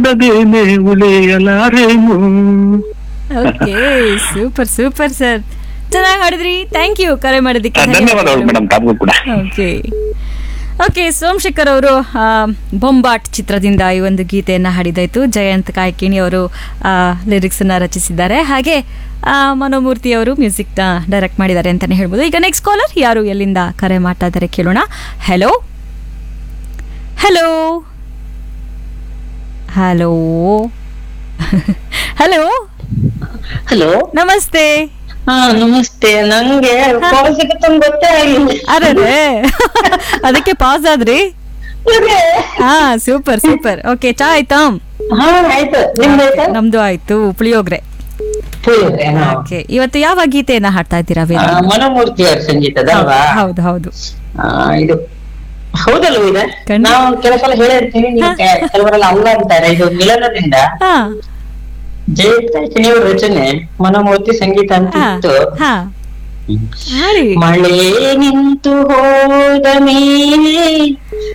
ಹಾಡದೇನೆ ಉಳಿಯಲಾರೆನು okay super super sir ಚೆನ್ನಾಗಿ ಹಾಡಿದ್ರಿ ಥ್ಯಾಂಕ್ ಯು ಕರೆ ಮಾಡೋದಕ್ಕೆ ಧನ್ಯವಾದಗಳು ಮೇಡಮ್ ತಮಗೂ ಕೂಡ ಓಕೆ ಓಕೆ ಸೋಮಶೇಖರ್ ಅವರು ಆ, ಬೊಂಬಾಟ್ ಚಿತ್ರದಿಂದ ಈ ಒಂದು ಗೀತೆಯನ್ನು ಹಾಡಿದಾಯ್ತು ಜಯಂತ್ ಕಾಯ್ಕಿಣಿ ಅವರು ಲಿರಿಕ್ಸನ್ನು ರಚಿಸಿದ್ದಾರೆ ಹಾಗೆ ಆ, ಮನೋಮೂರ್ತಿ ಅವರು ಮ್ಯೂಸಿಕ್ನ ಡೈರೆಕ್ಟ್ ಮಾಡಿದ್ದಾರೆ ಅಂತಲೇ ಹೇಳ್ಬೋದು ಈಗ ನೆಕ್ಸ್ಟ್ ಕಾಲರ್ ಯಾರು ಎಲ್ಲಿಂದ ಕರೆ ಮಾಡ್ತಾ ಇದ್ದಾರೆ ಕೇಳೋಣ hello hello hello hello hello ನಮಸ್ತೆ ಹಾ ನಮಸ್ತೆ ನಂಗೆ ಕಾಲ್ ಸಿಗುತ್ತೆ ಗೊತ್ತೇ ಆಗಿಲ್ಲ ಅರೆ ಅದಕ್ಕೆ ಪಾಸ್ ಆದ್ರಿ ಇವ್ರೇ? ಹಾ ಸೂಪರ್ ಸೂಪರ್ ಓಕೆ ಚಾ ಆಯ್ತಾ ಹಾ ಆಯ್ತು ನಿಮ್ದಾಯ್ತಾ ನಮ್ದು ಆಯ್ತು ಪುಳಿಯೋಗ್ರೆ ಪುಳಿಯೋಗರೆ, ಹಾ. ಓಕೆ ಇವತ್ತು ಯಾವ ಗೀತೆಯನ್ನ ಹಾಡ್ತಾ ಇದ್ದೀರಾ ಆ, ವೇದ ಮನೋಮೂರ್ತಿ ಅವ್ರ ಸಂಗೀತದಲ್ವಾ ಹೌದು ಹೌದು ಆ, ಇದು ಹೌದಲ್ವ ಇದೆ ಖಂಡಿತ. ನಾವು ಕೆಲವು ಸಲ ಹೇಳಿರ್ತೀವಿ ನೀವು ಕೆ- ಕೆಲವರೆಲ್ಲ ಅಲ್ಲ ಅಂತಾರೆ ಇದು ಮಿಲನದಿಂದ ಹಾ ಜಯಪ್ರಕಾಶಿನಿ ಅವ್ರ ರಚನೆ ಮನೋಮೂರ್ತಿ ಸಂಗೀತ ಅಂತ ಹಾ ಇತ್ತು ಹಾ ಹಾಡಿ ಮಳೆ ನಿಂತು ಹೋದ ಮೇಲೆ